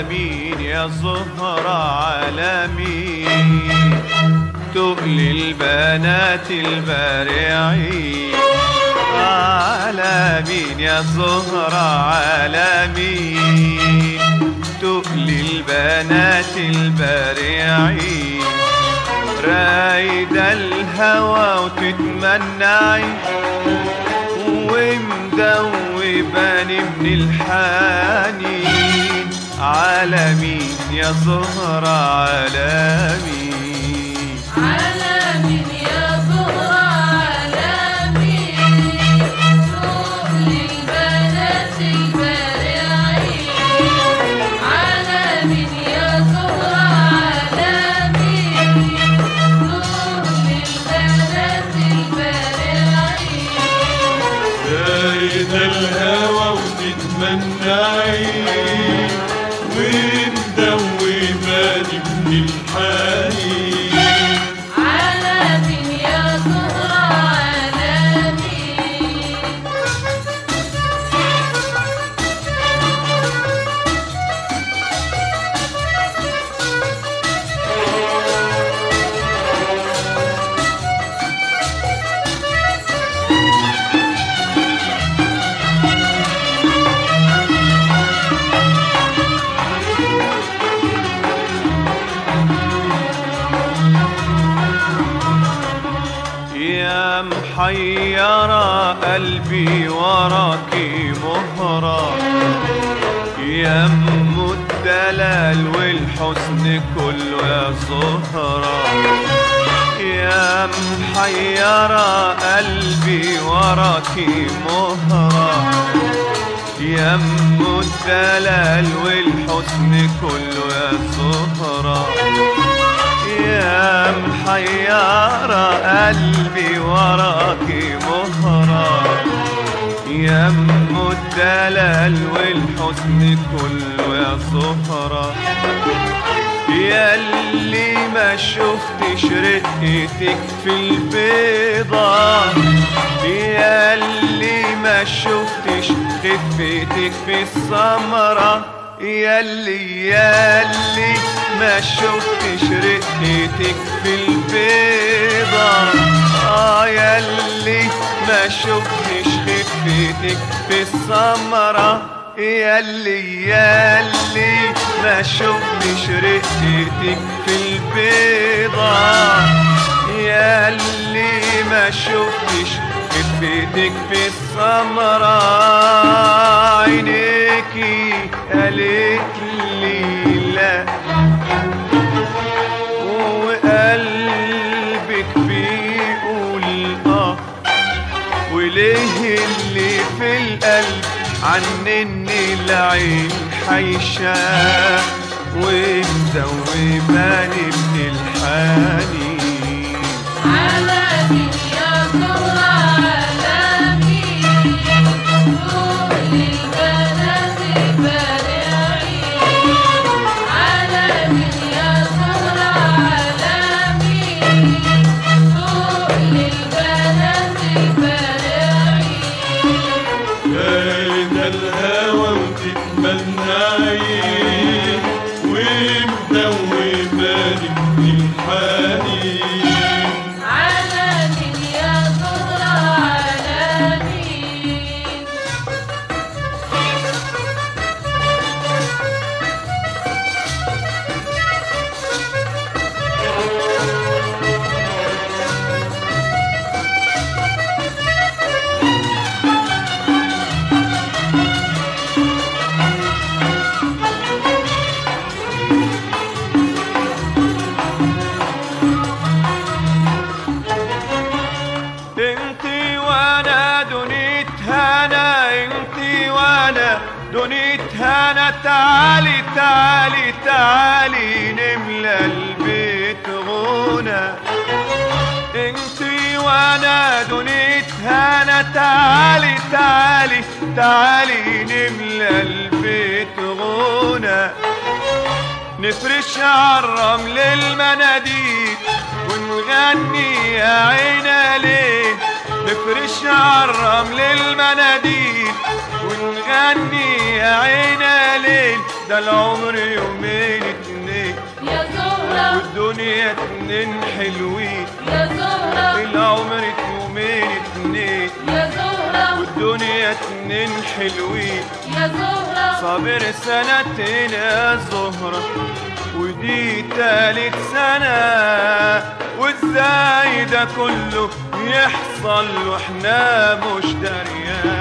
مين يا زهرة على مين تقل البنات البارعين على مين يا زهرة على مين تقل البنات البارعين رايدة الهوى وتتمنعي ومدوباني من الحنين على مين يا زهرة على مين على مين يا زهرة على مين سوق للبنات البارعين على مين يا زهرة على مين سوق للبنات البارعين زايد الهوى وتتمنعي ومدوباني من الحنين على مين يا زهرة على مين يا محيرة قلبي وراكي مهرة يا ام الدلال والحسن كله يا زهرة يا محيرة قلبي وراكي مهرة يا ام الدلال والحسن كله يا زهره يا محيرة قلبي وراكي مهرة يا ام الدلال والحسن كله يا زهرة يا اللي ما شفتش رقتك في البيضة يا اللي ما شفتش خفتك في السمرة يا اللي يا اللي ما شفتش رقتك في البيضة آه يا اللي ما شفتش خفتك في السمرة يا اللي يا اللي ما شفتش رقتك في البيضة يا اللي ما شفتش خفتك في السمرة عينيكي قالت لي لا وقلبك بيقول اه وليه اللي في القلب عنني العين حيشة ومدوباني من الحنين على مين يا زهرة على مين سوق للبنات البارعين على مين يا زهرة على مين سوق للبنات البارعين زايد الهوى وتتمنعي ومدوباني من الحنين على مين يا زهرة على مين انتي وانا دنيت هنا انتي وانا دنيت هنا تعالي تعالي تعالي نملى البيت غنى انتي وانا دنيت هنا تعالي تعالي تعالي نملى البيت غنى نفرش عالرمل المناديل ونغني يا عينا ليه نفرش عالرمل المناديل ونغني يا عينا ليل ده العمر يومين اتنين يا زهرة والدنيا اتنين حلوين يا زهرة العمر يومين اتنين يا زهرة والدنيا اتنين حلوين يا زهرة صابر سنتين يا زهرة ودي تالت سنة وازاي ده كله يحصل واحنا مش دريان